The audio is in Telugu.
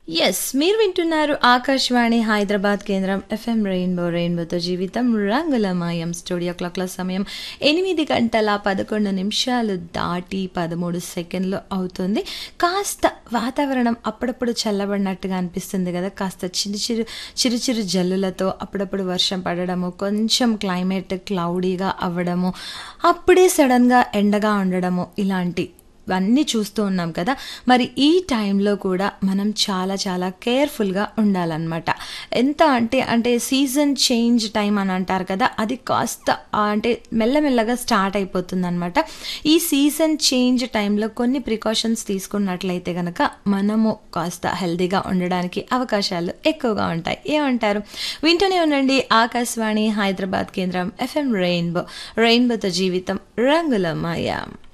ఎస్ మీరు వింటున్నారు ఆకాశవాణి హైదరాబాద్ కేంద్రం ఎఫ్ఎం రెయిన్బో రెయిన్బోతో జీవితం రంగులమయం స్టూడియో క్లాక్ల సమయం ఎనిమిది గంటల పదకొండు నిమిషాలు దాటి పదమూడు సెకండ్లు అవుతుంది కాస్త వాతావరణం అప్పుడప్పుడు చల్లబడినట్టుగా అనిపిస్తుంది కదా కాస్త చిరు చిరు చిరు చిరు జల్లులతో అప్పుడప్పుడు వర్షం పడడము కొంచెం క్లైమేట్ క్లౌడీగా అవ్వడము అప్పుడే సడన్గా ఎండగా ఉండడము ఇలాంటి ఇవన్నీ చూస్తూ ఉన్నాం కదా మరి ఈ టైంలో కూడా మనం చాలా చాలా కేర్ఫుల్గా ఉండాలన్నమాట ఎంత అంటే అంటే సీజన్ చేంజ్ టైం అని అంటారు కదా అది కాస్త ఆ, అంటే మెల్లమెల్లగా స్టార్ట్ అయిపోతుంది అనమాట ఈ సీజన్ చేంజ్ టైంలో కొన్ని ప్రికాషన్స్ తీసుకున్నట్లయితే కనుక మనము కాస్త హెల్తీగా ఉండడానికి అవకాశాలు ఎక్కువగా ఉంటాయి ఏమంటారు వింటూనే ఉండండి ఆకాశవాణి హైదరాబాద్ కేంద్రం ఎఫ్ఎం రెయిన్బో రెయిన్బోతో జీవితం రంగుల మాయ